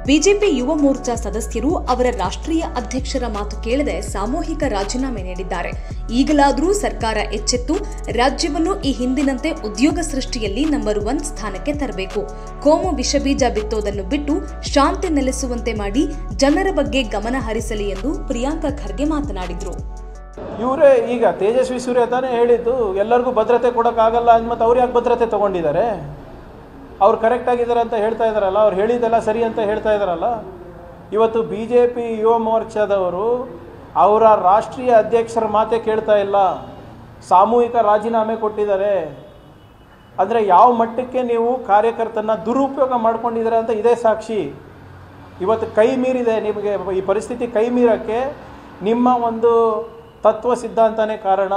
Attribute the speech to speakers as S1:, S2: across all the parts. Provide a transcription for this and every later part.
S1: BJP ಯುವ ಮೋರ್ಚಾ ಸದಸ್ಯರು ಅವರ ರಾಷ್ಟ್ರೀಯ ಅಧ್ಯಕ್ಷರ ಮಾತು ಕೇಳದೆ ಸಾಮೂಹಿಕ ರಾಜೀನಾಮೆ ನೀಡಿದ್ದಾರೆ ಈಗಲಾದರೂ ಸರ್ಕಾರ ಎಚ್ಚೆತ್ತು ರಾಜ್ಯವನ್ನು ಈ ಹಿಂದಿನಂತೆ ಉದ್ಯೋಗ ಸೃಷ್ಟಿಯಲ್ಲಿ ನಂಬರ್ ಒನ್ ಸ್ಥಾನಕ್ಕೆ ತರಬೇಕು ಕೋಮು ವಿಷಬೀಜ ಬಿತ್ತೋದನ್ನು ಬಿಟ್ಟು ಶಾಂತಿ ನೆಲೆಸುವಂತೆ ಮಾಡಿ ಜನರ ಬಗ್ಗೆ ಗಮನ ಹರಿಸಲಿ ಎಂದು ಪ್ರಿಯಾಂಕಾ ಖರ್ಗೆ ಮಾತನಾಡಿದರು
S2: ಇವರೇ ಈಗ ತೇಜಸ್ವಿ ಸೂರ್ಯ ತಾನೇ ಹೇಳಿದ್ದು ಎಲ್ಲರಿಗೂ ಭದ್ರತೆ ಕೊಡೋಕ್ಕಾಗಲ್ಲ ಅಂದ್ಮತ್ತು ಅವ್ರು ಯಾಕೆ ಭದ್ರತೆ ತೊಗೊಂಡಿದ್ದಾರೆ ಅವ್ರು ಕರೆಕ್ಟ್ ಆಗಿದ್ದಾರೆ ಅಂತ ಹೇಳ್ತಾ ಇದ್ದಾರಲ್ಲ ಅವ್ರು ಹೇಳಿದ್ದೆಲ್ಲ ಸರಿ ಅಂತ ಹೇಳ್ತಾ ಇದ್ದಾರಲ್ಲ ಇವತ್ತು ಬಿ ಜೆ ಪಿ ಯುವ ಮೋರ್ಚಾದವರು ಅವರ ರಾಷ್ಟ್ರೀಯ ಅಧ್ಯಕ್ಷರ ಮಾತೇ ಕೇಳ್ತಾ ಇಲ್ಲ ಸಾಮೂಹಿಕ ರಾಜೀನಾಮೆ ಕೊಟ್ಟಿದ್ದಾರೆ ಅಂದರೆ ಯಾವ ಮಟ್ಟಕ್ಕೆ ನೀವು ಕಾರ್ಯಕರ್ತನ ದುರುಪಯೋಗ ಮಾಡ್ಕೊಂಡಿದ್ದೀರಾ ಅಂತ ಇದೇ ಸಾಕ್ಷಿ ಇವತ್ತು ಕೈ ಮೀರಿದೆ ನಿಮಗೆ ಈ ಪರಿಸ್ಥಿತಿ ಕೈ ಮೀರೋಕ್ಕೆ ನಿಮ್ಮ ಒಂದು ತತ್ವ ಸಿದ್ಧಾಂತನೇ ಕಾರಣ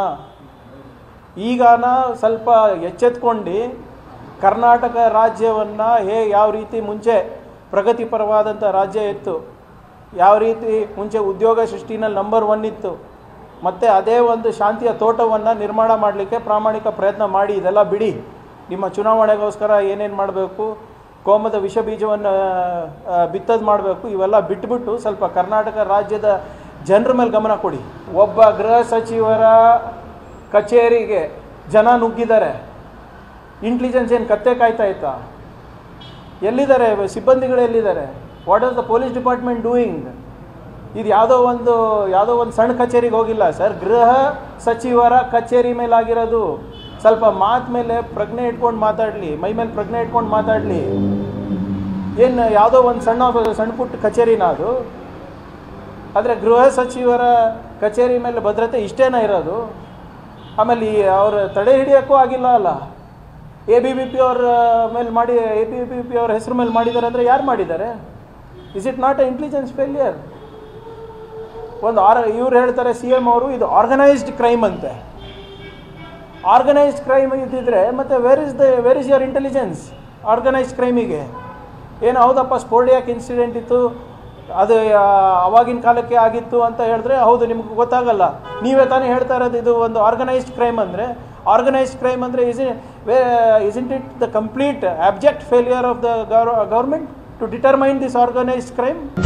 S2: ಈಗಾನ ಸ್ವಲ್ಪ ಎಚ್ಚೆತ್ಕೊಂಡು ಕರ್ನಾಟಕ ರಾಜ್ಯವನ್ನು ಹೇ ಯಾವ ರೀತಿ ಮುಂಚೆ ಪ್ರಗತಿಪರವಾದಂಥ ರಾಜ್ಯ ಇತ್ತು ಯಾವ ರೀತಿ ಮುಂಚೆ ಉದ್ಯೋಗ ಸೃಷ್ಟಿನಲ್ಲಿ ನಂಬರ್ ಒನ್ ಇತ್ತು ಮತ್ತು ಅದೇ ಒಂದು ಶಾಂತಿಯ ತೋಟವನ್ನು ನಿರ್ಮಾಣ ಮಾಡಲಿಕ್ಕೆ ಪ್ರಾಮಾಣಿಕ ಪ್ರಯತ್ನ ಮಾಡಿ ಇದೆಲ್ಲ ಬಿಡಿ ನಿಮ್ಮ ಚುನಾವಣೆಗೋಸ್ಕರ ಏನೇನು ಮಾಡಬೇಕು ಕೋಮದ ವಿಷ ಬೀಜವನ್ನು ಬಿತ್ತದು ಮಾಡಬೇಕು ಇವೆಲ್ಲ ಬಿಟ್ಬಿಟ್ಟು ಸ್ವಲ್ಪ ಕರ್ನಾಟಕ ರಾಜ್ಯದ ಜನರ ಮೇಲೆ ಗಮನ ಕೊಡಿ ಒಬ್ಬ ಗೃಹ ಸಚಿವರ ಕಚೇರಿಗೆ ಜನ ನುಗ್ಗಿದ್ದಾರೆ ಇಂಟೆಲಿಜೆನ್ಸ್ ಏನು ಕತ್ತೆ ಕಾಯ್ತಾ ಇತ್ತಾ ಎಲ್ಲಿದ್ದಾರೆ ಸಿಬ್ಬಂದಿಗಳು ಎಲ್ಲಿದ್ದಾರೆ what is the police department doing ಇದು ಯಾವುದೋ ಒಂದು ಯಾವುದೋ ಒಂದು ಸಣ್ಣ ಕಚೇರಿಗೆ ಹೋಗಿಲ್ಲ ಸರ್ ಗೃಹ ಸಚಿವರ ಕಚೇರಿ ಮೇಲೆ ಆಗಿರೋದು ಸ್ವಲ್ಪ ಮಾತು ಮೇಲೆ ಪ್ರಜ್ಞೆ ಇಟ್ಕೊಂಡು ಮಾತಾಡಲಿ ಮೈ ಮೇಲೆ ಪ್ರಜ್ಞೆ ಇಟ್ಕೊಂಡು ಮಾತಾಡಲಿ ಏನು ಯಾವುದೋ ಒಂದು ಸಣ್ಣ ಸಣ್ಣ ಪುಟ್ಟ ಕಚೇರಿನ ಅದು ಆದರೆ ಗೃಹ ಸಚಿವರ ಕಚೇರಿ ಮೇಲೆ ಭದ್ರತೆ ಇಷ್ಟೇನ ಇರೋದು ಆಮೇಲೆ ಈ ಅವ್ರ ತಡೆ ಹಿಡಿಯೋಕ್ಕೂ ಆಗಿಲ್ಲ ಅಲ್ಲ ಎ ಬಿ ಬಿ ಪಿ ಅವ್ರ ಮೇಲೆ ಮಾಡಿ ಎ ಬಿ ಬಿ ಪಿ ಅವ್ರ ಹೆಸರು ಮೇಲೆ ಮಾಡಿದ್ದಾರೆ ಅಂದರೆ ಯಾರು ಮಾಡಿದ್ದಾರೆ is it not a intelligence failure ಒಂದು ಆರ್ ಇವ್ರು ಹೇಳ್ತಾರೆ ಸಿ ಎಮ್ ಅವರು ಇದು ಆರ್ಗನೈಸ್ಡ್ ಕ್ರೈಮ್ ಅಂತೆ ಆರ್ಗನೈಸ್ಡ್ ಕ್ರೈಮ್ ಇದ್ದಿದ್ರೆ ಮತ್ತು where is the where is your intelligence organised ಕ್ರೈಮಿಗೆ ಏನು ಹೌದಪ್ಪ ಸ್ಪೋರ್ಡಿಯಾಕ್ ಇನ್ಸಿಡೆಂಟ್ ಇತ್ತು ಅದು ಆ, ಅವಾಗಿನ ಕಾಲಕ್ಕೆ ಆಗಿತ್ತು ಅಂತ ಹೇಳಿದ್ರೆ ಹೌದು ನಿಮ್ಗೆ ಗೊತ್ತಾಗಲ್ಲ ನೀವೇ ತಾನೇ ಹೇಳ್ತಾ ಇರೋದು ಇದು ಒಂದು ಆರ್ಗನೈಸ್ಡ್ ಕ್ರೈಮ್ ಅಂದರೆ ಆರ್ಗನೈಸ್ಡ್ ಕ್ರೈಮ್ ಅಂದರೆ is is it the complete abject failure of the government to determine this organised crime